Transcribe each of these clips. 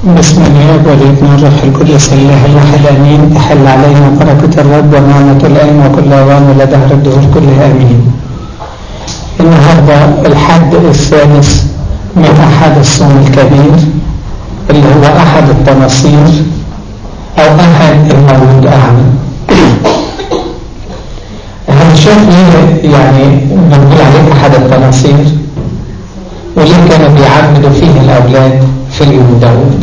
بسم الله والابن والروح القدس الله الواحد امين تحل علينا بركه الرب ونعمه الان وكل اوان ولدهر الدهور كلها امين. النهارده الحد الثالث من احد الصوم الكبير اللي هو احد التناصير او احد المولود اعمى. هنشوف ليه يعني بنقول عليه احد التناصير وليه كانوا بيعمدوا فيه الاولاد في اليوم داود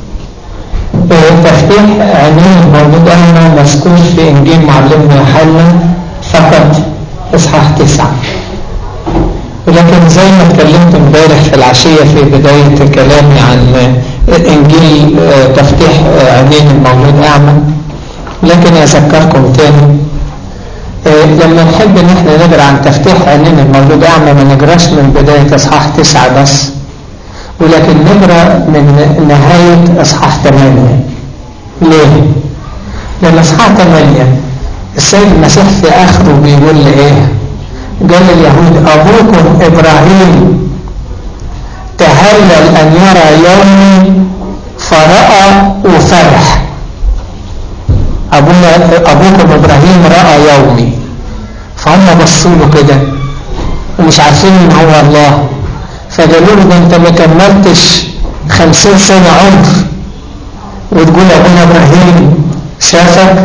تفتيح عينين المولود أعمى مذكور في إنجيل معلمنا يوحنا فقط إصحاح تسعة ولكن زي ما اتكلمت امبارح في العشية في بداية كلامي عن إنجيل تفتيح عينين المولود أعمى لكن أذكركم تاني لما نحب ان احنا نقرا عن تفتيح عينين المولود اعمى ما نقراش من بدايه اصحاح تسعه بس ولكن نقرا من نهايه اصحاح 8 ليه؟ لان اصحاح 8 السيد المسيح في اخره بيقول لي ايه؟ قال لليهود ابوكم ابراهيم تهلل ان يرى يومي فراى وفرح أبونا أبوكم إبراهيم رأى يومي فهم بصوا له كده ومش عارفين إن هو الله فقالوا له ده أنت ما كملتش خمسين سنة عمر وتقول أبونا إبراهيم شافك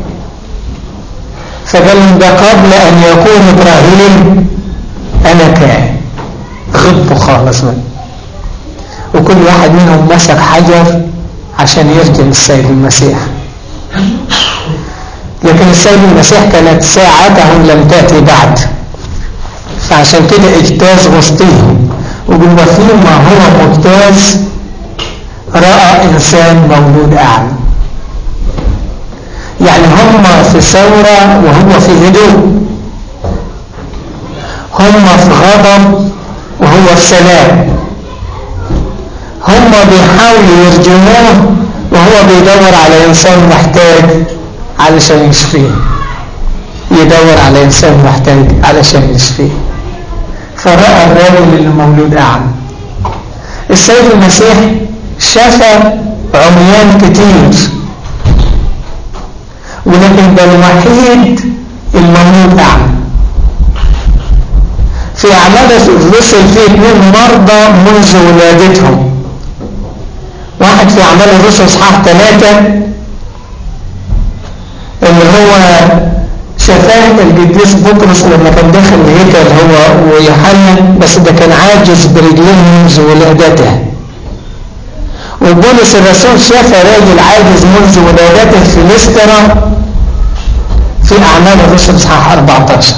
فقال لهم ده قبل أن يكون إبراهيم أنا كان غبوا خالص من وكل واحد منهم مسك حجر عشان يرجم السيد المسيح لكن السيد المسيح كانت ساعته لم تأتي بعد فعشان كده اجتاز وسطيهم وجوا فيهم ما هو مجتاز رأى إنسان مولود أعمى يعني هم في ثورة وهو في هدوء هم في غضب وهو في سلام هم بيحاولوا يرجموه وهو بيدور على إنسان محتاج علشان يشفيه يدور على إنسان محتاج علشان يشفيه فرأى الرجل اللي مولود أعمى السيد المسيح شفى عميان كتير ولكن ده الوحيد المولود أعمى في أعمال الرسل في اثنين مرضى منذ ولادتهم واحد في أعمال الرسل اصحاح ثلاثة اللي هو شفاه القديس بطرس لما كان داخل الهيكل هو ويوحنا بس ده كان عاجز برجليه منذ ولادته وبولس الرسول شاف راجل عاجز منذ ولادته في لسترا في أعمال الرسل اصحاح 14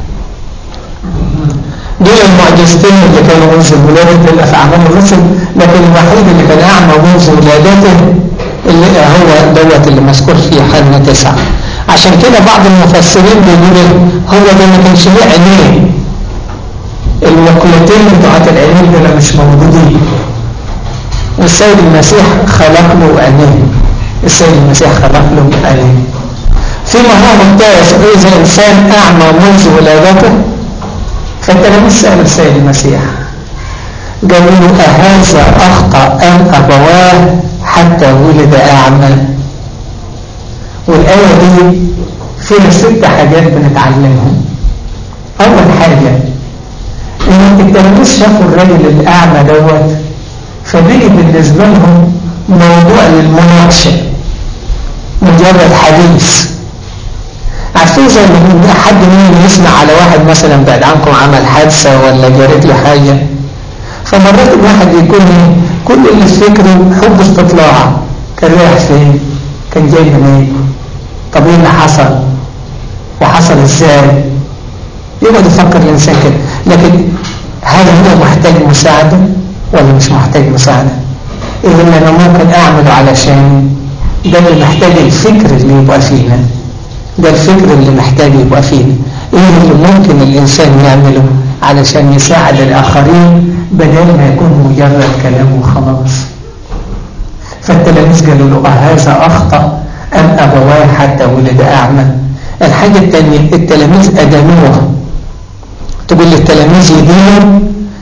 دول المعجزتين اللي كانوا منذ الولادة اللي في أعمال الرسل لكن الوحيد اللي كان أعمى منذ ولادته اللي هو دوت اللي مذكور في يوحنا تسعة عشان كده بعض المفسرين بيقولوا هو ده ما كانش ليه عينين المقلتين بتوعات العينين دول مش موجودين والسيد المسيح خلق له عينين السيد المسيح خلق له عينين فيما هو ممتاز إذا إنسان أعمى منذ ولادته فالتلاميذ سأل السيد المسيح قالوا له أهذا أخطأ أم أبواه حتى ولد أعمى والآية دي فيها ست حاجات بنتعلمهم أول حاجة إن التلاميذ شافوا الراجل الأعمى دوت فبقي بالنسبة لهم موضوع للمناقشة مجرد حديث عارفين زي ما حد منهم يسمع على واحد مثلا بعد عنكم عمل حادثة ولا جرت له حاجة فمرات الواحد يكون كل اللي في فكره حب استطلاع كان رايح فين كان جاي منين طب ايه اللي حصل وحصل ازاي يقعد يفكر الانسان كده لكن هل هو محتاج مساعدة ولا مش محتاج مساعدة ايه اللي انا ممكن اعمله علشان ده اللي محتاج الفكر اللي يبقى فينا ده الفكر اللي محتاج يبقى فينا ايه اللي ممكن الانسان يعمله علشان يساعد الاخرين بدل ما يكون مجرد كلام وخلاص فالتلاميذ قالوا له أهذا أخطأ أم أبواه حتى ولد أعمى الحاجة الثانية التلاميذ أدانوه تقول للتلاميذ يدينوا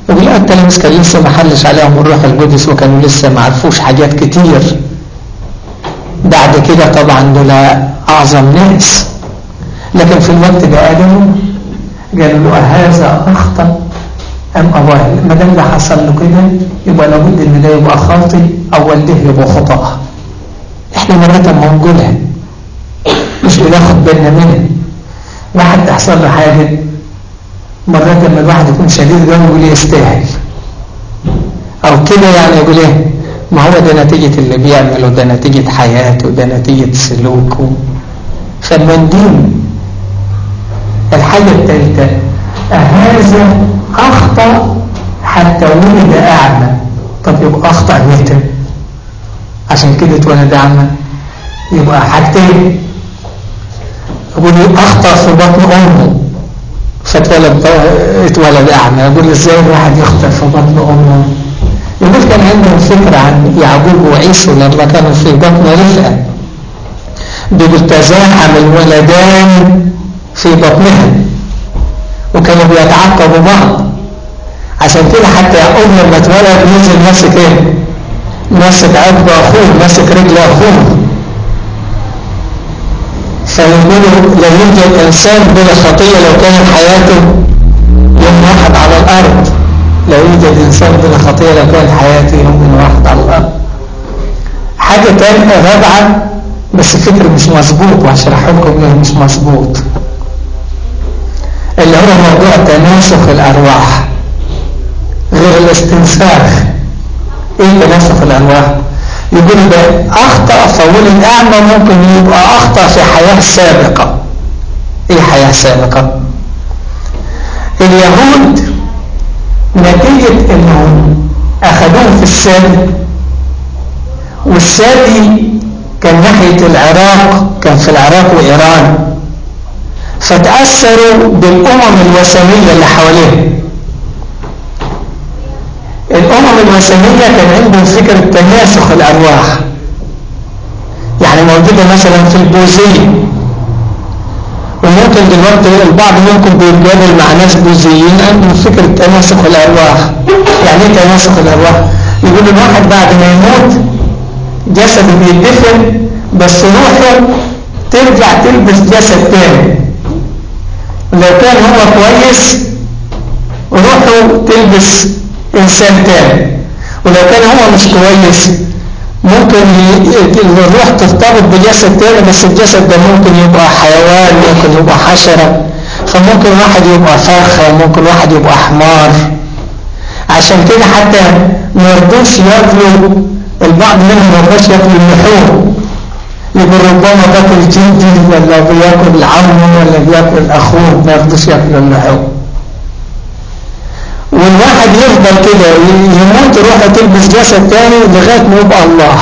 يقول التلاميذ كان لسه ما حلش عليهم الروح القدس وكانوا لسه ما عرفوش حاجات كتير بعد كده طبعا دول أعظم ناس لكن في الوقت ده قالوا قالوا له هذا أخطأ أم أباه ما دام ده حصل له كده يبقى لابد إن ده يبقى خاطي أو والده يبقى خطأ إحنا مرات ما نقولها مش بناخد بالنا منها واحد تحصل له حاجة مرات لما الواحد يكون شديد قوي يقول يستاهل أو كده يعني يقول إيه ما هو ده نتيجة اللي بيعمله ده نتيجة حياته ده نتيجة سلوكه فالمندين الحاجة الثالثة هذا أخطأ حتى ولد أعمى طب يبقى أخطأ متى عشان كده اتولد أعمى يبقى حاجتين يقول أخطأ في بطن أمه فاتولد اتولد أعمى يقول إزاي الواحد يخطأ في بطن أمه يقول كان عندهم فكرة عن يعقوب وعيسو لما كانوا في بطن رفقة بيقول تزاحم الولدان في بطنها وكانوا بيتعقبوا بعض عشان كده حتى يعقوب لما اتولد نزل ماسك ايه ماسك عقب اخوه ماسك رجل اخوه فيقولوا لا يوجد انسان بلا خطيه لو كانت حياته يوم واحد على الارض لا يوجد انسان بلا خطيه لو كانت حياته يوم واحد على الارض حاجه تانية رابعه بس الفكر مش مظبوط وهشرح لكم ليه مش مظبوط اللي هو موضوع تناسخ الارواح غير الاستنساخ ايه تناسخ الارواح يقول ده اخطأ فولد اعمى ممكن يبقى اخطأ في حياة سابقة ايه حياة سابقة اليهود نتيجة انهم اخذوهم في السادي والسادي كان ناحية العراق كان في العراق وإيران فتأثروا بالأمم الوثنية اللي حواليهم الأمم الوثنية كان عندهم فكرة تناسخ الأرواح يعني موجودة مثلا في البوذية وممكن دلوقتي البعض منكم بيتقابل مع ناس بوذيين عندهم فكرة تناسخ الأرواح يعني ايه تناسخ الأرواح؟ يقول الواحد بعد ما يموت جسده بيدفن بس روحه ترجع تلبس جسد تاني لو كان هو كويس روحه تلبس انسان تاني ولو كان هو مش كويس ممكن الروح ترتبط بجسد تاني بس الجسد ده ممكن يبقى حيوان ممكن يبقى حشرة فممكن واحد يبقى فرخة ممكن واحد يبقى حمار عشان كده حتى ما يرضوش ياكلوا البعض منهم ما يرضاش ياكل اللحوم يقول ربما باكل جدي ولا بياكل عمه ولا بياكل اخوه ما يرضوش ياكل اللحوم والواحد يفضل كده يموت روحه تلبس جسد تاني لغايه ما يبقى الله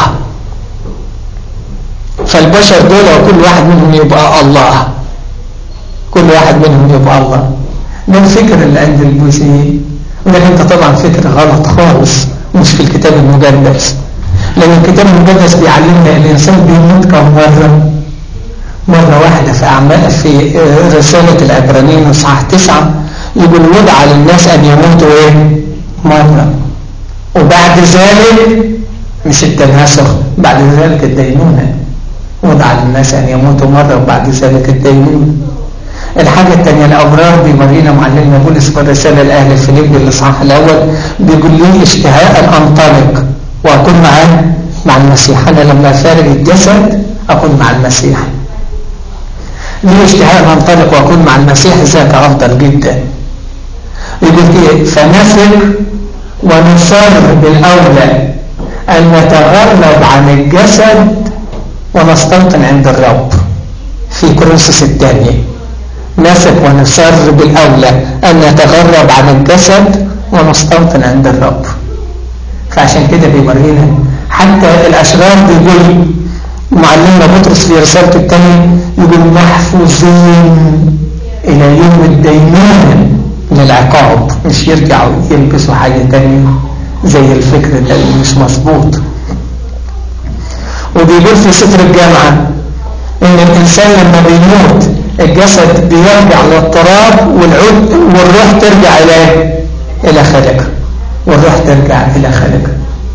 فالبشر دول وكل واحد منهم يبقى الله كل واحد منهم يبقى الله ده الفكر اللي عند البوذيين ولكن انت طبعا فكر غلط خالص مش في الكتاب المقدس لأن الكتاب المقدس بيعلمنا الإنسان بيموت كم مرة مرة واحدة في أعمال في رسالة العبرانيين إصحاح تسعة يقول وضع للناس أن يموتوا إيه؟ مرة وبعد ذلك مش التناسخ بعد ذلك الدينونة وضع للناس أن يموتوا مرة وبعد ذلك الدينونة الحاجة الثانية الأبرار بيورينا معلمنا بولس في الرسالة الأهل فيليب الإصحاح الأول بيقول لي اشتهاء أن أنطلق وأكون معاه مع المسيح أنا لما أفارق الجسد أكون مع المسيح لي اشتهاء أن أنطلق وأكون مع المسيح ذاك أفضل جدا يقول إيه فنثق ونصر بالأولى أن نتغرب عن الجسد ونستوطن عند الرب في كورنثوس الثانية نثق ونصر بالأولى أن نتغرب عن الجسد ونستوطن عند الرب فعشان كده بيورينا حتى الأشرار بيقول معلمنا بطرس في رسالته الثانية يقول محفوظين إلى يوم الدينونة للعقاب مش يرجعوا يلبسوا حاجة تانية زي الفكر ده اللي مش مظبوط وبيقول في سفر الجامعة إن الإنسان لما بيموت الجسد بيرجع للتراب والعود والروح ترجع إلى إلى خالقه والروح ترجع إلى خالقها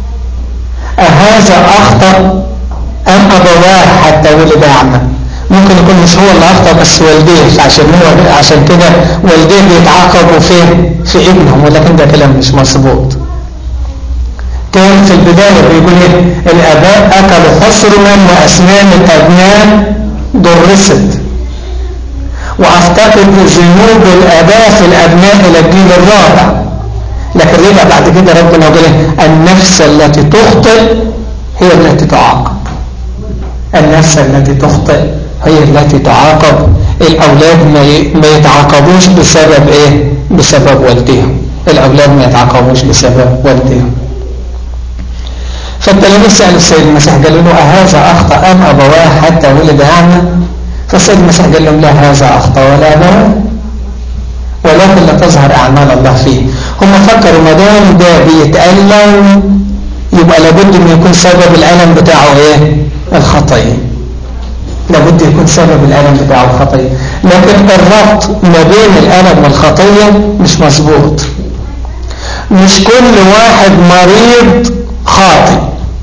أهذا أخطأ أم أبواه حتى ولد أعمى ممكن يكون مش هو اللي أخطأ بس والديه عشان هو عشان كده والديه بيتعاقبوا فين في ابنهم ولكن ده كلام مش مظبوط كان في البداية بيقول ايه الآباء أكلوا خسرما وأسنان الأبناء درست وافتقد ذنوب الآباء في الأبناء إلى الجيل الرابع لكن رجع بعد كده ربنا يقول النفس التي تخطئ هي التي تعاقب النفس التي تخطئ هي التي تعاقب الأولاد ما يتعاقبوش بسبب إيه بسبب والديهم الأولاد ما يتعاقبوش بسبب والديهم فالتلاميذ سألوا السيد المسيح قالوا له أهذا أخطأ أم أبواه حتى ولد أعمى فالسيد المسيح قال لهم لا هذا أخطأ ولا أبواه ولكن لا تظهر أعمال الله فيه هم فكروا ما دام ده بيتألم يبقى لابد ان يكون سبب الألم بتاعه ايه الخطية لابد يكون سبب الألم بتاعه الخطية لكن الربط ما بين الألم والخطية مش مظبوط مش كل واحد مريض خاطئ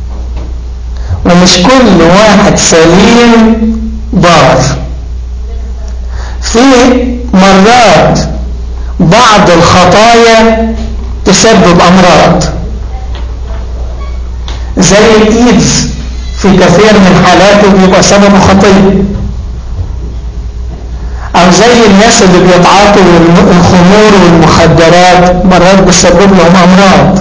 ومش كل واحد سليم ضار في مرات بعض الخطايا تسبب أمراض زي الإيدز في كثير من حالاته بيبقى سببه خطية أو زي الناس اللي بيتعاطوا الخمور والمخدرات مرات بتسبب لهم أمراض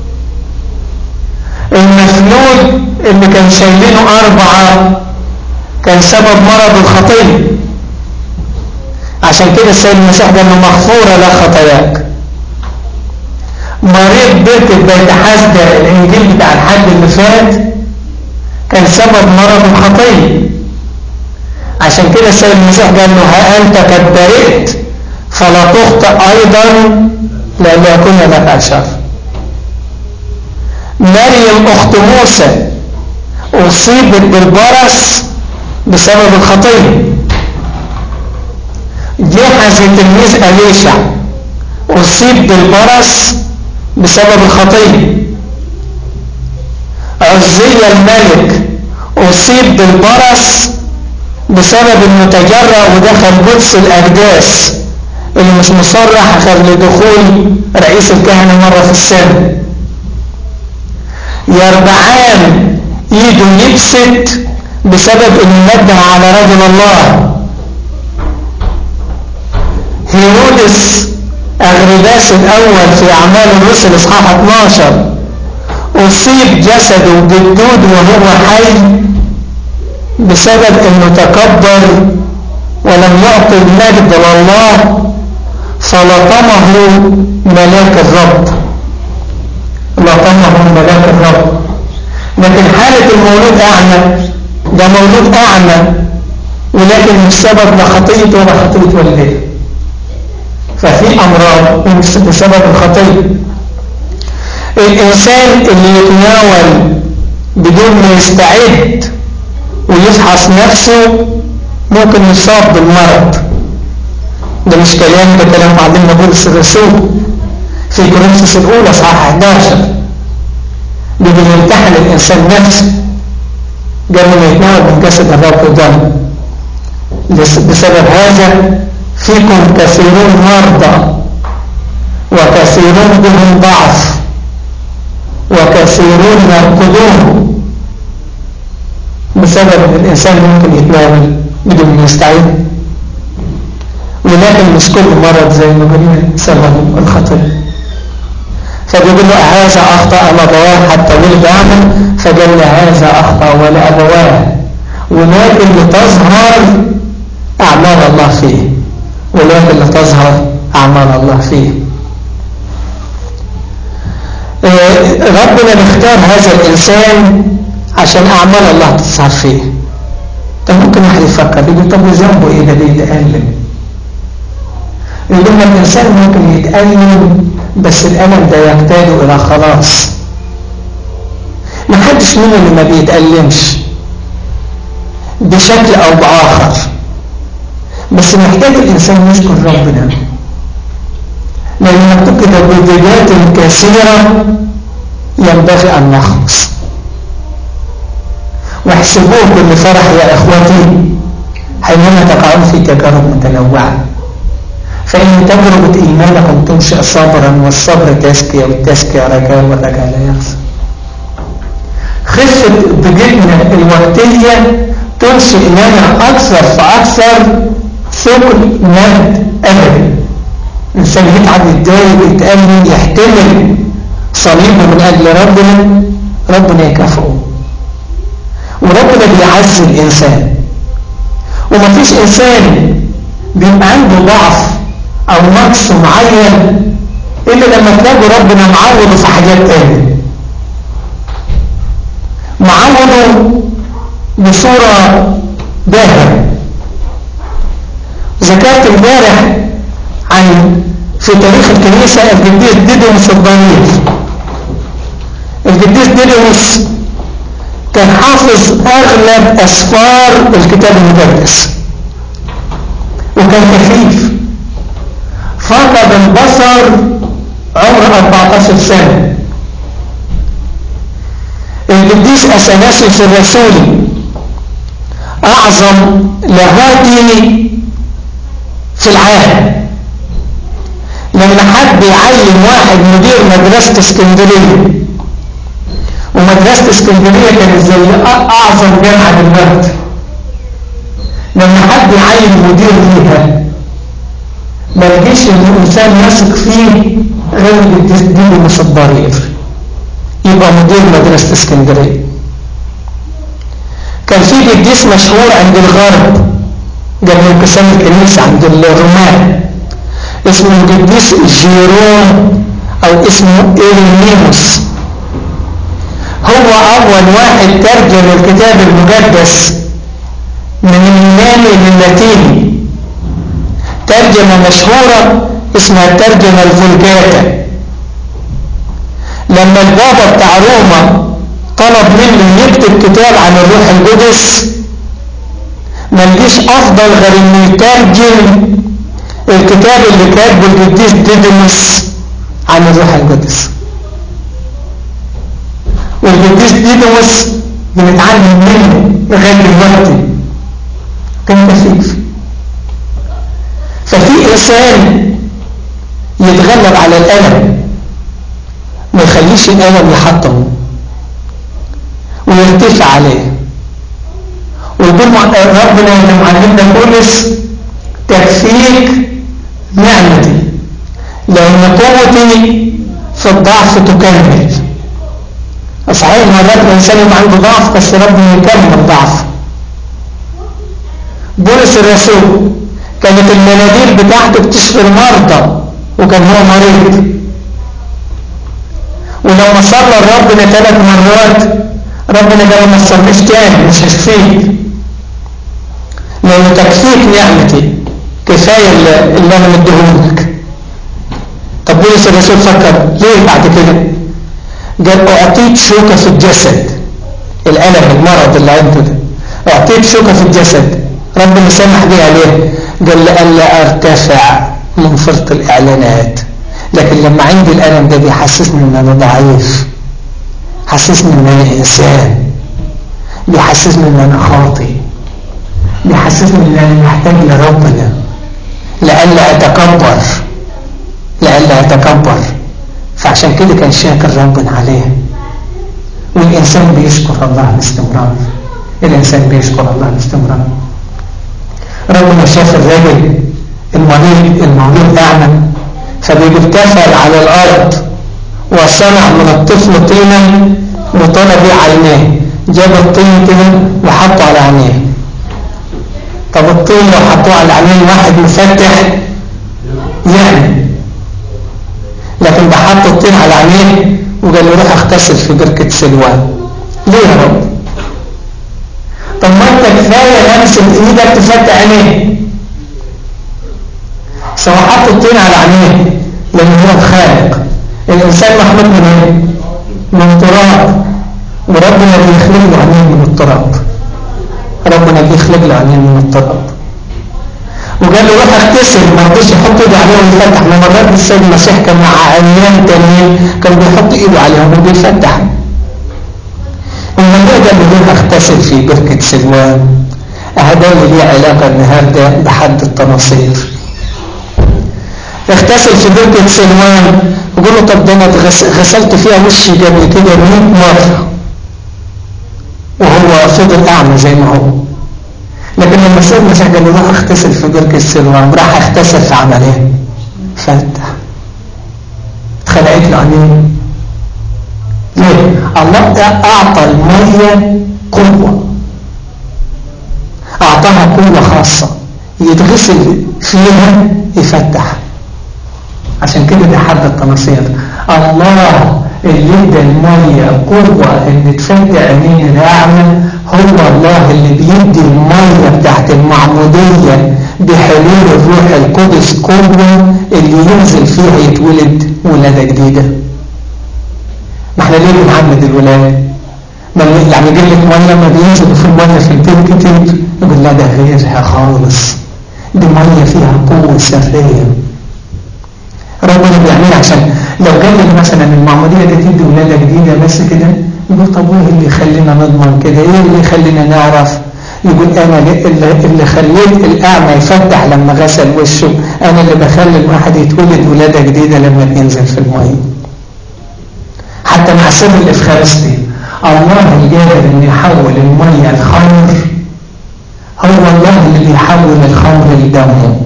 المفلوج اللي كان شايلينه أربعة كان سبب مرض الخطية عشان كده السيد المسيح قال له مغفورة لا خطاياك مريض بركة بيت حسدة الإنجيل بتاع الحد اللي فات كان سبب مرض الخطية عشان كده السيد المسيح قال له ها أنت قد برئت فلا تخطئ أيضا لأن يكون لك أشر مريم أخت موسى أصيبت بالبرص بسبب الخطية جحز تلميذ أليشع أصيب بالبرص بسبب الخطية عزية الملك أصيب بالبرص بسبب انه تجرأ ودخل قدس الأقداس اللي مش مصرح غير لدخول رئيس الكهنة مرة في السنة يربعان ايده يبست بسبب انه نبه على رجل الله هيرودس أغرباس الأول في أعمال الرسل إصحاح 12 أصيب جسده بالدود وهو حي بسبب أنه تكبر ولم يعطي المجد لله فلطمه ملاك الرب لطمه ملاك الرب لكن حالة المولود أعمى ده مولود أعمى ولكن مش سبب لا خطية ولا خطية والديه ففي أمراض بسبب الخطية الإنسان اللي يتناول بدون ما يستعد ويفحص نفسه ممكن يصاب بالمرض ده مش كلام ده كلام معلمنا بولس الرسول في كورنثوس الأولى صحاح 11 بيجي يمتحن الإنسان نفسه قبل ما يتناول من جسد الرب ودم بسبب هذا فيكم كثيرون مرضى وكثيرون بهم ضعف وكثيرون يرقدون بسبب ان الانسان ممكن يتناول بدون ما يستعد ولكن مش كل مرض زي ما قلنا سبب الخطر فبيقول له هذا اخطا ام ابواه حتى ولد اعمى فقال له هذا اخطا ولا ابواه ولكن لتظهر اعمال الله فيه ولكن لتظهر أعمال الله فيه ربنا نختار هذا الإنسان عشان أعمال الله تظهر فيه طب ممكن واحد يفكر يقول طب ذنبه إيه ده بيتألم يقول لما الإنسان ممكن يتألم بس الألم ده يحتاج إلى خلاص ما حدش مننا اللي ما بيتألمش بشكل أو بآخر بس محتاج الإنسان يشكر ربنا لأن مكتوب كده بضيقات كثيرة ينبغي أن نخلص واحسبوه كل فرح يا إخوتي حينما تقعون في تجارب متنوعة فإن تجربة إيمانكم تنشئ صبرا والصبر تزكية والتزكية رجاء والرجاء لا يخسر خفة ضيقتنا الوقتية تنشئ لنا أكثر فأكثر ثقل مد أبدي الإنسان يتعب يتضايق يتأمن يحتمل صليبه من أجل ربنا ربنا يكافئه وربنا بيعز الإنسان ومفيش إنسان بيبقى عنده ضعف أو نقص معين إلا لما تلاقوا ربنا معوضه في حاجات تانية معوضه بصورة باهرة ذكرت امبارح عن في تاريخ الكنيسة القديس ديديموس الضمير القديس ديديموس كان حافظ أغلب أسفار الكتاب المقدس وكان كفيف فقد البصر عمر 14 سنة القديس أثناسيوس الرسولي أعظم لاهوتي في العالم لما حد يعين واحد مدير مدرسة اسكندرية ومدرسة اسكندرية كانت زي أعظم جامعة دلوقتي لما حد يعين مدير ليها ما لقيش ان الانسان يثق فيه غير الدين المصدر يفرق يبقى مدير مدرسة اسكندرية كان في قديس مشهور عند الغرب قبل انقسام الكنيسة عند الرومان اسمه القديس جيروم او اسمه إيرينيموس هو اول واحد ترجم الكتاب المقدس من اليوناني للاتيني ترجمة مشهورة اسمها الترجمة الفولجاتا لما البابا بتاع روما طلب منه يكتب كتاب عن الروح القدس ما لقيش افضل غير انه يترجم الكتاب اللي كاتبه القديس ديديموس عن الروح القدس والقديس ديديموس بنتعلم منه لغايه دلوقتي كان كفيف ففي انسان يتغلب على الالم ما يخليش الالم يحطمه ويرتفع عليه ويقول ربنا يا معلمنا بولس تكفيك نعمتي لأن قوتي في الضعف تكمل صحيح مرات الإنسان يبقى عنده ضعف بس ربنا يكمل ضعف بولس الرسول كانت المناديل بتاعته بتشفي المرضى وكان هو مريض ولما صلى ربنا ثلاث مرات ربنا قال ما تصليش تاني مش هشفيك لأنه تكفيك نعمتي كفاية اللي أنا مديهولك طب بولس الرسول فكر ليه بعد كده قال أعطيت شوكة في الجسد الألم المرض اللي عنده ده أعطيت شوكة في الجسد ربنا سمح بي عليه قال لألا أرتفع من فرط الإعلانات لكن لما عندي الألم ده بيحسسني إن أنا ضعيف حسسني إن أنا إنسان بيحسسني إن أنا خاطئ بيحسسني ان انا محتاج لربنا لألا أتكبر لألا أتكبر فعشان كده كان شاكر ربنا عليه والإنسان بيشكر الله باستمرار الإنسان بيشكر الله باستمرار ربنا شاف الراجل المريض المولود أعمى فبيقول تفل على الأرض وصنع من الطفل طينا وطلب عيناه جاب الطين كده وحطه على عينيه طب الطين لو حطوه على عينين واحد مفتح يعني لكن ده حط الطين على عينيه وقال له روح اغتسل في بركة سلوان ليه يا رب طب ما انت كفاية لمسة ايدك تفتح عينيه سواء حط الطين على عينيه لان هو الخالق الانسان مخلوق من ايه من التراب وربنا بيخلق له عينيه من التراب ربنا بيخلق له عينين من التراب وقال له روح اغتسل ما رضيش يحط ايده عليهم ويفتح ما مرات السيد المسيح كان مع عيان تانيين كان بيحط ايده عليهم وبيفتح الموضوع ده اللي هو اغتسل في بركة سلوان هذا اللي ليه علاقة النهاردة بحد التناصير اغتسل في بركة سلوان يقول له طب ده انا غسلت فيها وشي قبل كده 100 مرة وهو فضل اعمى زي ما هو لكن لما السيد المسيح قال له روح اغتسل في بركة سلوان راح اغتسل في عمليه فتح اتخلقت له عينين ليه؟ الله اعطى المية قوة اعطاها قوة خاصة يتغسل فيها يفتح عشان كده ده حد التناصير الله اللي ادى المية قوة ان تفتح عينين الاعمى هو الله اللي بيدي المية بتاعت المعمودية بحلول الروح القدس قوة اللي ينزل فيها يتولد ولادة جديدة ما احنا ليه بنعمد الولادة يعني يجيب لك مية ما بينزل في المية في البيت كتير يقول لا ده غيرها خالص دي مية فيها قوة سرية ربنا بيعملها عشان لو قال لك مثلا المعمودية دي تدي ولادة جديدة بس كده يقول طب وايه اللي يخلينا نضمن كده ايه اللي يخلينا نعرف يقول انا اللي, اللي خليت الاعمى يفتح لما غسل وشه انا اللي بخلي الواحد يتولد ولادة جديدة لما بينزل في المية حتى مع سر الافخارستي الله القادر ان يحول المية الخمر هو الله اللي بيحول الخمر لدمه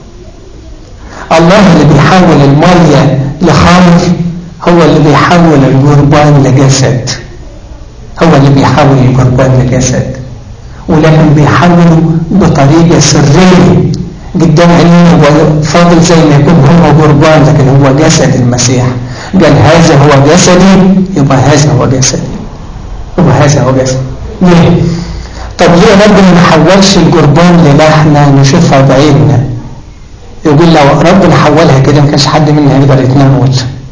الله اللي بيحول المية لخمر هو اللي بيحول القربان لجسد هو اللي بيحول القربان لجسد ولكن بيحوله بطريقة سرية قدام عينينا فاضل زي ما يكون هو قربان لكن هو جسد المسيح قال هذا هو جسدي يبقى هذا هو جسدي يبقى هذا هو جسدي ليه؟ طب ليه ربنا ما حولش القربان للحمة نشوفها بعيننا يقول لو ربنا حولها كده ما كانش حد منا يقدر يتناول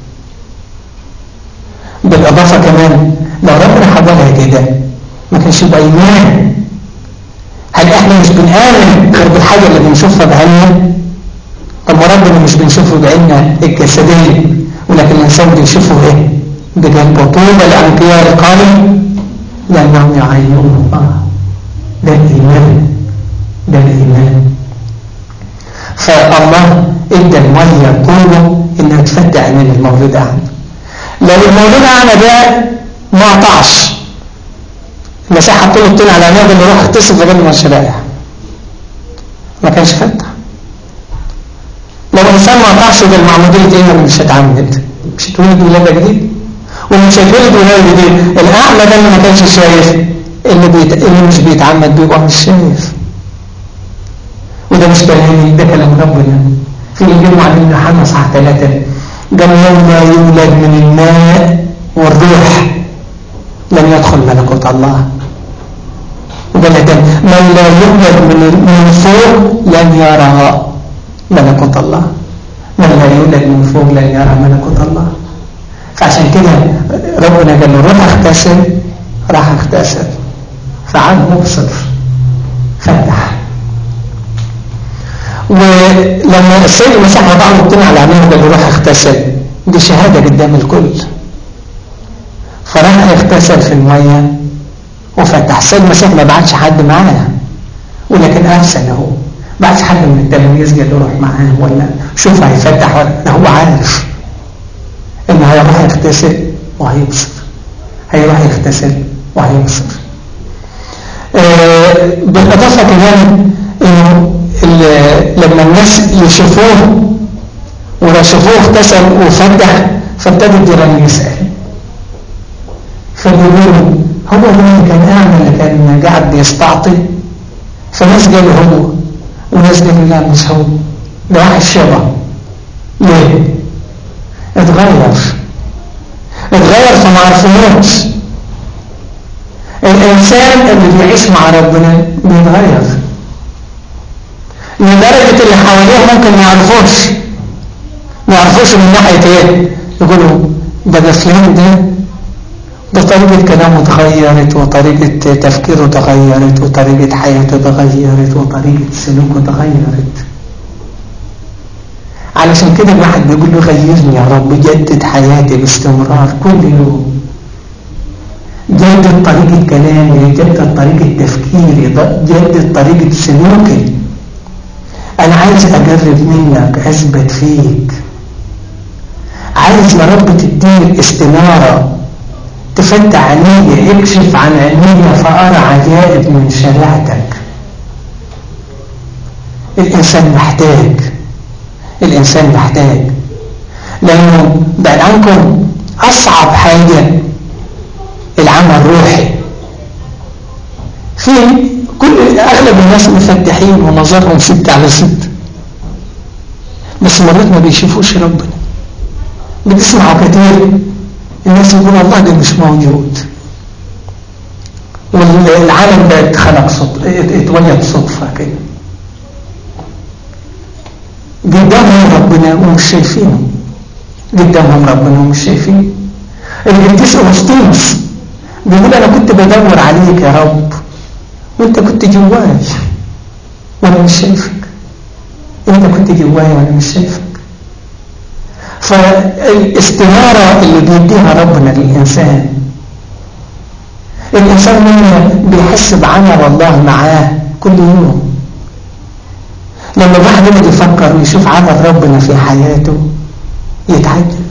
بالإضافة كمان لو ربنا حولها كده ما كانش يبقى إيمان هل إحنا مش بنآمن غير بالحاجة اللي بنشوفها بعيننا طب ما ربنا مش بنشوفه بعيننا الجسدية ولكن الإنسان بيشوفه إيه بقلبه طوبى الأنبياء القائل لأنهم يعينون الله ده الإيمان ده الإيمان فالله ادى المية قوة انها تفتح من المولود عنه لو المولود عنه ده ما قطعش المسيح حط له الطين على عينيه اللي روح اغتسل قبل ما الشرائع ما كانش فتح لو الانسان ما قطعش بالمعمودية ايه مش هتعمد مش هتولد ولادة جديد ومش هتولد ولادة جديد الاعمى ده اللي ما كانش شايف اللي, بيت... اللي مش بيتعمد بيبقى مش شايف وده مش كلامي ده كلام ربنا في الإنجيل معلمنا يوحنا صح ثلاثة قال يوم لا يولد من الماء والروح لن يدخل ملكوت الله وقال من لا يولد من من فوق لن يرى ملكوت الله من لا يولد من فوق لن يرى ملكوت الله فعشان كده ربنا قال له روح اغتسل راح اغتسل فعاد مبصر فتح ولما السيد المسيح وضع له الطين على عينيه وقال له روح اغتسل دي شهاده قدام الكل فراح اغتسل في الميه وفتح السيد المسيح ما بعتش حد معاه ولكن ارسله بعتش حد من التلاميذ قال له روح معاه ولا شوف هيفتح ولا ده هو عارف ان هيروح يغتسل وهيبصر هيروح يغتسل وهيبصر آه بالاضافه كمان انه لما الناس يشوفوه ولا شافوه اغتسل وفتح فابتدى الجيران يسأل فبيقولوا هو ده اللي كان اعمى اللي كان قاعد بيستعطي فناس قالوا هو وناس قالوا لا مش هو ده واحد شبه ليه؟ اتغير اتغير فما عرفناش الانسان اللي بيعيش مع ربنا بيتغير لدرجة اللي حواليه ممكن ما يعرفوش ما يعرفوش من ناحية ايه يقولوا ده ده فلان ده ده طريقة كلامه اتغيرت وطريقة تفكيره اتغيرت وطريقة حياته اتغيرت وطريقة سلوكه اتغيرت علشان كده الواحد بيقول له غيرني يا رب جدد حياتي باستمرار كل يوم جدد طريقة كلامي جدد طريقة تفكيري جدد طريقة سلوكي أنا عايز أجرب منك أثبت فيك عايز يا رب تديني استنارة تفتح عيني يكشف عن عيني فأرى عجائب من شريعتك الإنسان محتاج الإنسان محتاج لأنه بعد عنكم أصعب حاجة العمل الروحي في كل أغلب الناس مفتحين ونظرهم ست على ست بس مرات ما بيشوفوش ربنا بتسمعوا كتير الناس يقول الله ده مش موجود والعالم ده اتخلق صدفة اتولد صدفة كده قدامهم ربنا ومش شايفينه قدامهم ربنا ومش شايفينه القديس اغسطينوس بيقول انا كنت بدور عليك يا رب وانت كنت جواي وانا مش شايفك انت كنت جواي وانا مش شايفك فالاستنارة اللي بيديها ربنا للإنسان الإنسان منه بيحس بعمل الله معاه كل يوم لما الواحد يقعد يفكر ويشوف عمل ربنا في حياته يتعجب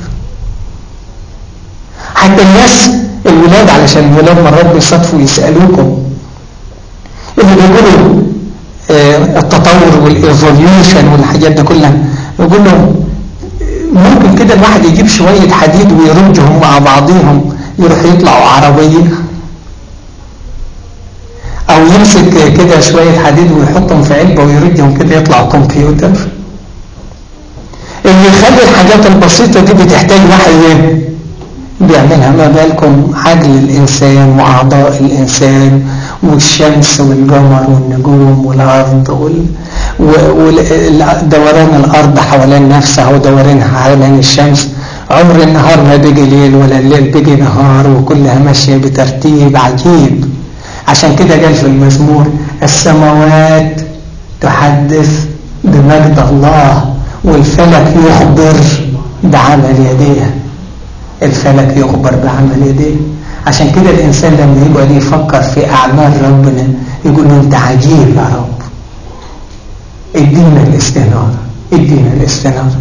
حتى الناس الولاد علشان الولاد مرات بيصادفوا يسألوكم اللي بيقولوا اه التطور والايفوليوشن والحاجات دي كلها يقول لهم ممكن كده الواحد يجيب شوية حديد ويرجهم مع بعضهم يروح يطلعوا عربية او يمسك كده شوية حديد ويحطهم في علبة ويرجهم كده يطلع كمبيوتر اللي يخلي الحاجات البسيطة دي بتحتاج واحد بيعملها ما بالكم عقل الإنسان وأعضاء الإنسان والشمس والقمر والنجوم والأرض وال... ودوران الأرض حوالين نفسها ودورانها حوالين الشمس عمر النهار ما بيجي ليل ولا الليل بيجي نهار وكلها ماشية بترتيب عجيب عشان كده قال في المزمور السماوات تحدث بمجد الله والفلك يخبر بعمل يديه الفلك يخبر بعمل يديه عشان كده الإنسان لما يقعد يفكر في أعمال ربنا يقول له أنت عجيب يا رب ادينا الاستنارة ادينا الاستنارة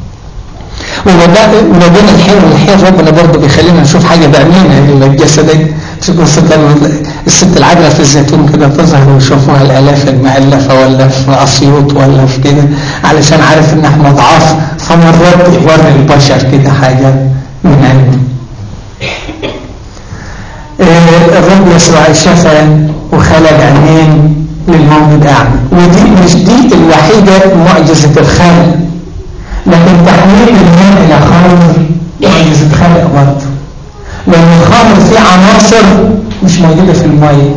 وما بين الحين والحين ربنا برضه بيخلينا نشوف حاجة بعينينا الجسدية تشوف الست العجلة في الزيتون كده تظهر ويشوفوها الآلاف المؤلفة ولا في أسيوط ولا في كده علشان عارف إن احنا ضعاف فمرات يوري البشر كده حاجة من عنده الرب يسوع شفى وخلق عينين للمولود أعمى ودي مش دي الوحيدة معجزة الخلق لكن تحويل الماء إلى خمر معجزة خلق برضه لأن الخمر فيه عناصر مش موجودة في المية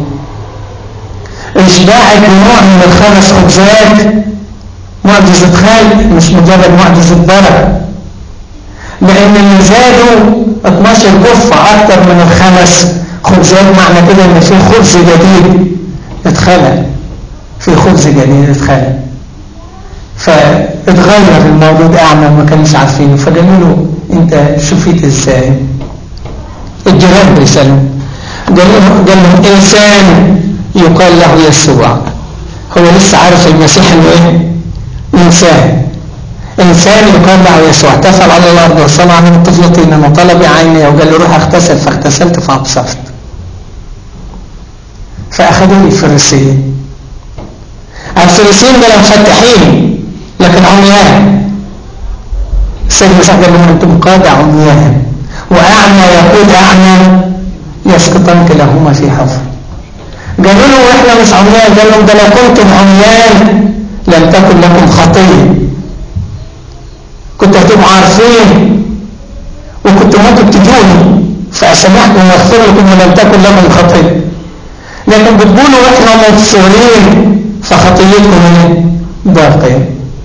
إشباع بنوع من الخمس خبزات معجزة خلق مش مجرد معجزة بركة لأن اللي زادوا 12 جفة أكتر من الخمس خبزات معنى كده إن في خبز جديد اتخلق في خبز جديد اتخلق فاتغير المولود أعمى ما كانوش عارفينه فقالوا له أنت شفيت إزاي الجيران بيسألوا قال لهم قال لهم إنسان يقال له يسوع هو لسه عارف المسيح إنه إيه؟ إنسان إنسان يقال له يسوع تفل على الأرض وصنع من الطفل طينا وطلب عيني وقال له روح اغتسل فاغتسلت فأبصرت فأخذوا الفريسيين الفريسيين دول مفتحين لكن عميان السيد المسيح قال لهم أنتم قادة عميان وأعمى يقول أعمى يسقطان كلاهما في حفر قالوا له إحنا مش عميان قال لهم ده لو كنتم عميان لم تكن لكم خطيه كنت هتبقوا عارفين وكنت ممكن تجوني فأسمحكم واغفر لكم ولم تكن لكم خطية لكن بتقولوا احنا مبصرين فخطيتكم باقية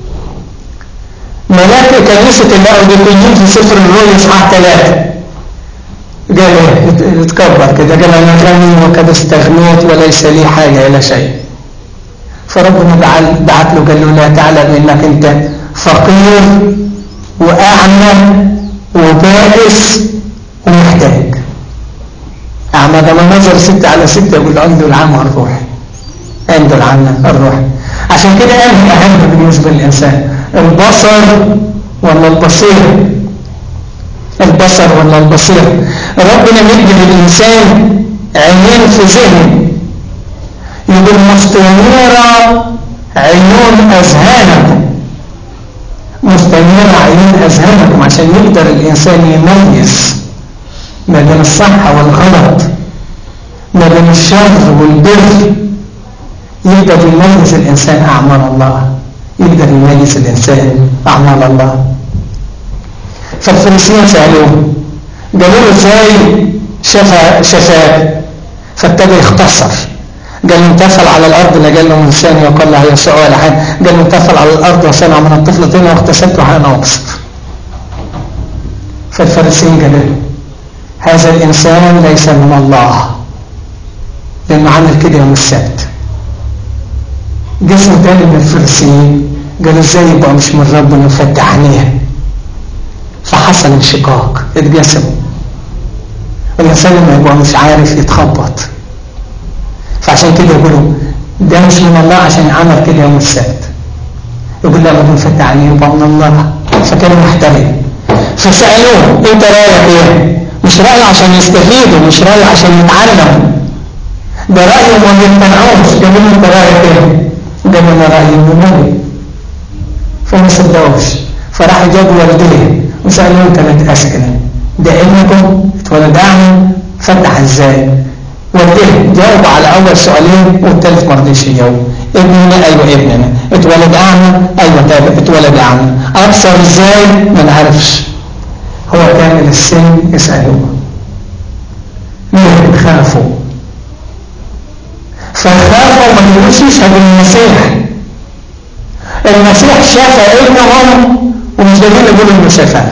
ملاك كنيسة اللاوديكيين في سفر الرؤيا اصحاح ثلاثة قال ايه اتكبر كده قال انا غني وقد استغنيت وليس لي حاجة الى شيء فربنا بعت له قال له لا تعلم انك انت فقير وأعمى وبائس ومحتاج أعمى ده ما نظر ستة على ستة يقول عنده العمى الروح عنده العمى الروح عشان كده أنهي أهم بالنسبة للإنسان البصر ولا البصير البصر ولا البصير ربنا مدي للإنسان عينين في ذهن يقول مستنيرة عيون أذهانكم مستنيرة عيون أذهانكم عشان يقدر الإنسان يميز ما بين الصح والغلط ما بين الشر والبر يقدر يميز الإنسان أعمال الله يقدر يميز الإنسان أعمال الله فالفريسيين سألوه قالوا له ازاي شفا شفاء فابتدى يختصر قال له انتفل على الأرض لقال له إنسان يقول له يسوع ولا حاجة قال له انتفل على الأرض وسمع من الطفلتين واغتسلت وأنا أقصد فالفريسيين قالوا له هذا الإنسان ليس من الله لأنه عمل كده يوم السبت جسم تاني من الفريسيين قالوا ازاي يبقى مش من ربنا فتح عينيه فحصل انشقاق اتقسموا الإنسان لما يبقى مش عارف يتخبط فعشان كده يقولوا ده مش من الله عشان عمل كده يوم السبت يقول لا ما فتح عليه يبقى من الله فكان محترم فسألوه انت رأيك ايه مش رأي عشان يستفيدوا مش رأي عشان يتعلموا ده رأيهم ما يقتنعوش قالوا له انت رأيك ايه قالوا انا رأيي النبوي فما صدقوش فراح جابوا والديه وسألوهم ثلاث أسئلة ده ابنكم اتولد أعمى فتح ازاي والديه جاوب على أول سؤالين والثالث ما رضيش يجاوب ابننا أيوة ابننا اتولد أعمى أيوة اتولد أعمى أبصر ازاي ما نعرفش هو كامل السن يسألوه ليه خافوا فخافوا ما يقولوش يشهدوا المسيح المسيح شاف ابنهم ومش قادرين يقولوا انه شافها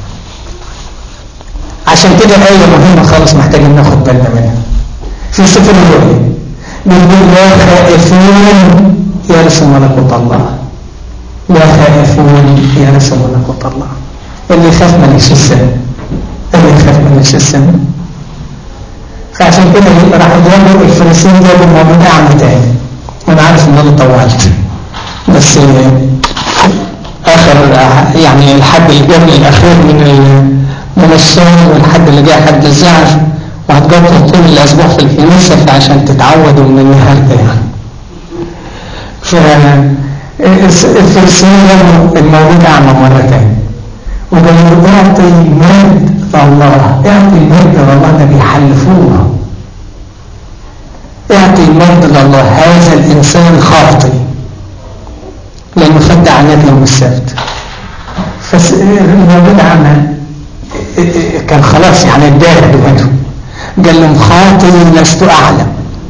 عشان كده آية مهمة خالص محتاجين ناخد بالنا منها في سفر الرؤيا بيقول لا خائفون يرثوا ملكوت الله لا خائفون يرثوا ملكوت الله اللي يخاف مالكش السنة اللي يخاف مالكش السنة فعشان كده راح جابوا الفلسطين جابوا الموضوع أعمى تاني أنا عارف إن أنا طولت بس آخر يعني الحد الجمل الأخير من من الصوم والحد اللي جاي حد الزعف وهتقضوا طول الأسبوع في الكنيسة فعشان تتعودوا من النهاردة يعني فالفلسطينيين جابوا الموجود أعمى مرة تاني وقالوا اعطي مد لله اعطي مد لله ده بيحلفوها اعطي مد لله هذا الإنسان خاطئ لأنه فتح عناد يوم السبت فالموجود عمى كان خلاص يعني اداه بوجهه قال لهم خاطئ لست أعلم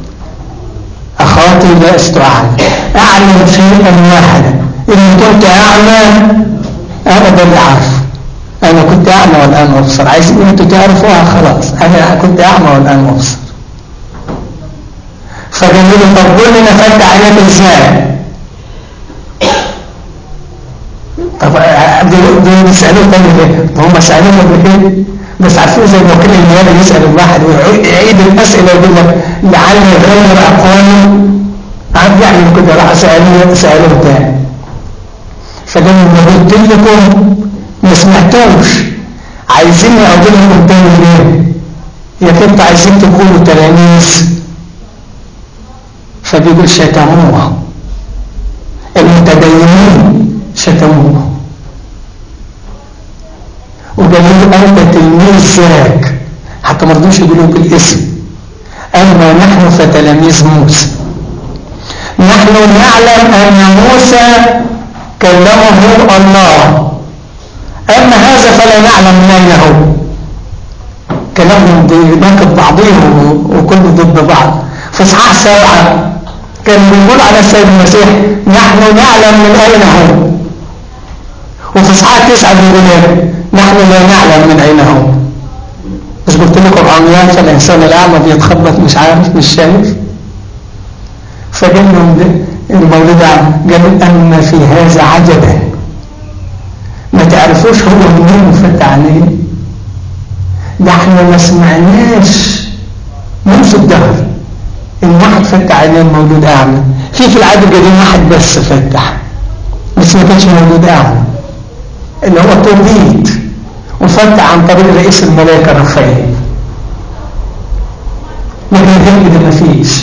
أخاطئ لست أعلم أعلم شيئا واحدا إن كنت أعمى أنا ده اللي عارفه أنا كنت أعمى والآن أبصر عايزين أنتوا تعرفوها خلاص أنا كنت أعمى والآن أبصر فقالوا له طب قول لنا فتح عينك إزاي طب دول بيسألوه تاني ليه؟ هم سألوه قبل كده بس عارفين زي ما وكيل النيابة يسأل الواحد ويعيد الأسئلة ويقول لك لعل يغير أقواله عاد يعمل كده راح سألوه سألوه تاني فقال ما قلت لكم ما سمعتوش عايزين أقول لكم تاني ليه؟ يا كنت عايزين تكونوا تلاميذ فبيقول شتموه المتدينين شتموه وقالوا له أنت تلميذ ذاك حتى ما رضوش يقولوا بالاسم أما نحن فتلاميذ موسى نحن نعلم أن موسى كلمه الله أما هذا فلا نعلم من أين هو كلامهم بيناقض بعضهم وكله ضد بعض في اصحاح سبعة كان بيقول على السيد المسيح نحن نعلم من أين هو وفي اصحاح تسعة بيقول ايه نحن لا نعلم من أين هو مش قلت لكم عميان فالإنسان الأعمى بيتخبط مش عارف مش شايف فقال لهم المولود قالوا أن في هذا عجبا تعرفوش هو منين وفتح عينيه ده احنا ما سمعناش منذ الدهر ان واحد فتح عينيه المولود اعمى في في العهد القديم واحد بس فتح بس ما كانش مولود اعمى اللي هو توبيت وفتح عن طريق رئيس الملائكه رافائيل لكن غير كده ما فيش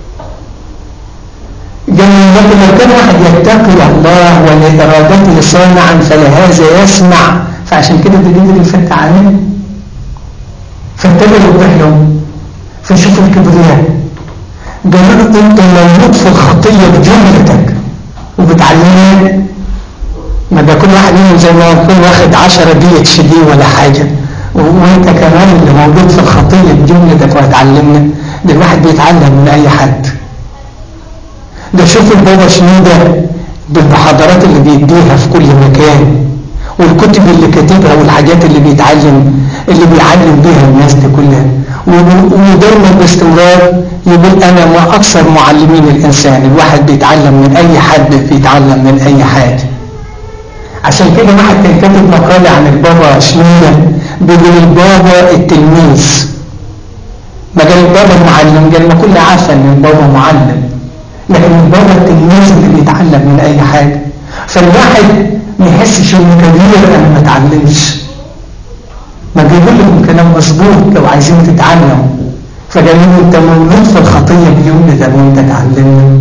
جميل لكن لو كان واحد يتقي الله ولإرادته صانعا فلهذا يسمع فعشان كده ده قدر يفتح عليه فابتدى يوضح له فشوف الكبرياء قالوا له انت مولود في الخطيه بجملتك وبتعلمها ما ده كل واحد منهم زي ما يكون واخد 10 بي اتش دي ولا حاجه وانت كمان اللي موجود في الخطيه بجملتك وهتعلمنا ده الواحد بيتعلم من اي حد ده شوف البابا شنودة بالمحاضرات اللي بيديها في كل مكان والكتب اللي كاتبها والحاجات اللي بيتعلم اللي بيعلم بيها الناس دي كلها ودايما باستمرار يقول انا ما اكثر معلمين الانسان الواحد بيتعلم من اي حد بيتعلم من اي حاجه عشان كده واحد كان كاتب مقاله عن البابا شنودة بيقول البابا التلميذ ما قال البابا المعلم قال ما كل عارفه ان البابا معلم لكن البابا التلميذ اللي بيتعلم من اي حاجه فالواحد ما يحسش انه كبير انا ما اتعلمش ما بيقول لكم كلام مظبوط لو عايزين تتعلموا فقالوا له انت مولود في الخطيه بيوم ده وانت تعلمنا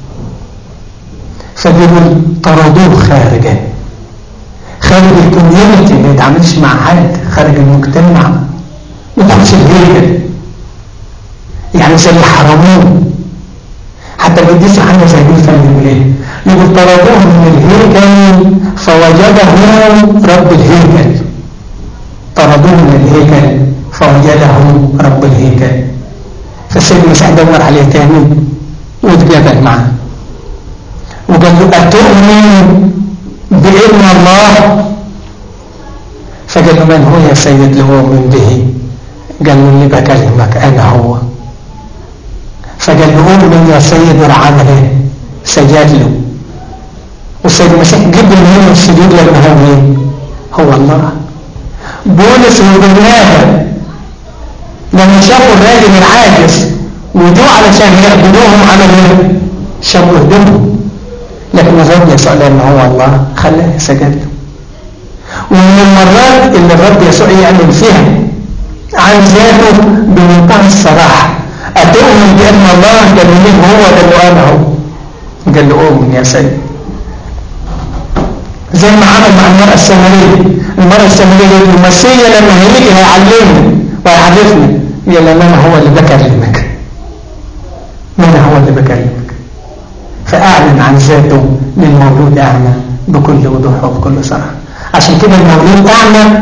فبيقول طردوه خارجا خارج الكوميونتي ما يتعاملش مع حد خارج المجتمع ما يدخلش الهيكل يعني زي الحرامين حتى القديس يوحنا زي ما يفهم ايه يقول طردوه من الهيكل فوجده رب الهيكل طردوه من الهيكل فوجده رب الهيكل فالسيد المسيح دور عليه تاني واتقابل معاه وقال له أتؤمن بإذن الله فقال له من هو يا سيد لأؤمن به قال له اللي بكلمك أنا هو فقال له أؤمن يا سيد وعمل ايه سجد له والسيد المسيح قبل منه السجود لأنه هو مين هو الله بولس وبنادم لما شافوا الراجل العاجز ودوه علشان يعبدوهم عملوا ايه شابوا هدومهم لكن الرب يسوع لأنه هو الله خلاه سجد له ومن المرات اللي الرب يسوع يعلن فيها عن ذاته بمنتهى الصراحة أتؤمن بأن الله قال له مين هو قال له أنا هو قال له أؤمن يا سيد زي ما عمل مع المرأة السامرية المرأة السامرية المسيح لما هيجي هيعلمني ويعرفني قال له أنا هو اللي بكلمك أنا هو اللي بكلمك فأعلن عن ذاته للمولود أعمى بكل وضوح وبكل صراحة عشان كده المولود أعمى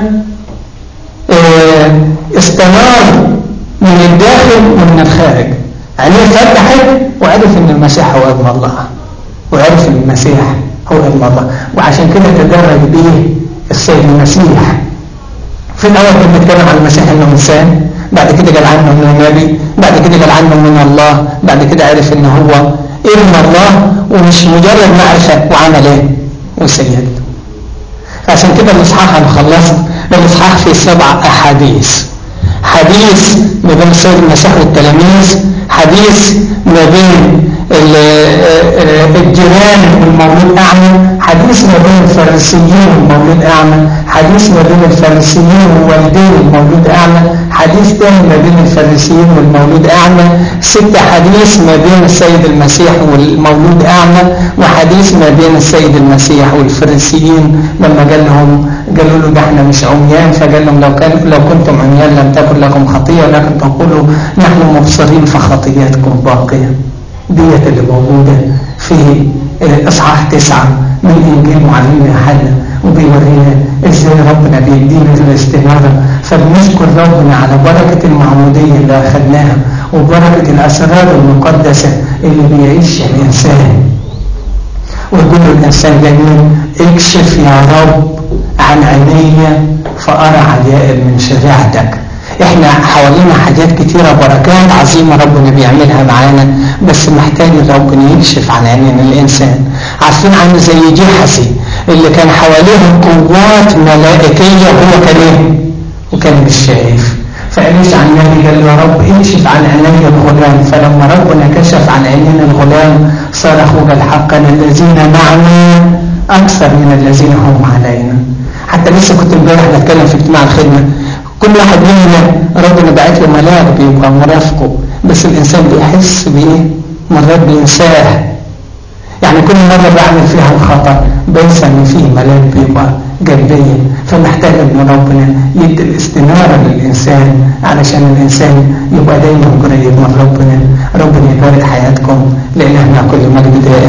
اه استنار من الداخل ومن الخارج عينيه فتحت وعرف ان المسيح هو ابن الله وعرف ان المسيح هو ابن الله وعشان كده تدرج به السيد المسيح في الاول كان بيتكلم عن المسيح انه انسان بعد كده قال عنه انه نبي بعد كده قال عنه من الله بعد كده عرف ان هو ابن الله ومش مجرد معرفه وعمل ايه وسيد عشان كده الاصحاح انا خلصت الاصحاح فيه سبع احاديث حديث ما بين السيد المسيح والتلاميذ حديث ما بين الجيران والمولود أعمى حديث ما بين الفارسيين والمولود أعمى حديث ما بين الفارسيين ووالدين المولود أعمى حديث تاني ما بين الفارسيين والمولود أعمى ست حديث ما بين السيد المسيح والمولود أعمى وحديث ما بين السيد المسيح والفارسيين لما قال لهم قالوا له ده احنا مش عميان فقال لهم لو كان لو كنتم عميان لم تكن لكم خطيه ولكن تقولوا نحن مبصرين فخطياتكم باقيه ديت اللي موجوده في اصحاح تسعه من انجيل معلمنا حنا وبيورينا ازاي ربنا بيدينا الاستناره فبنشكر ربنا على بركه المعموديه اللي اخذناها وبركه الاسرار المقدسه اللي بيعيشها الانسان ويقول له الانسان جميل اكشف يا رب عن عيني فأرى عجائب من شريعتك احنا حوالينا حاجات كتيرة بركات عظيمة ربنا بيعملها معانا بس محتاج ربنا يكشف عن عينين الإنسان عارفين عامل زي جحسي اللي كان حواليه قوات ملائكية وهو كان ايه وكان مش شايف فقاليش عن النبي قال له يا رب اكشف عن عيني الغلام فلما ربنا كشف عن عينين الغلام صرخ وقال حقا الذين معنا اكثر من الذين هم علينا حتى لسه كنت امبارح بتكلم في اجتماع الخدمه كل واحد مننا ربنا بعت له ملاك بيبقى مرافقه بس الانسان بيحس بايه مرات بينساه يعني كل مرة بعمل فيها الخطأ بنسى ان فيه ملاك بيبقى جنبيا فمحتاج ان ربنا يدي الاستنارة للإنسان علشان الإنسان يبقى دايما قريب من ربنا ربنا يبارك حياتكم لإلهنا كل مجد دائم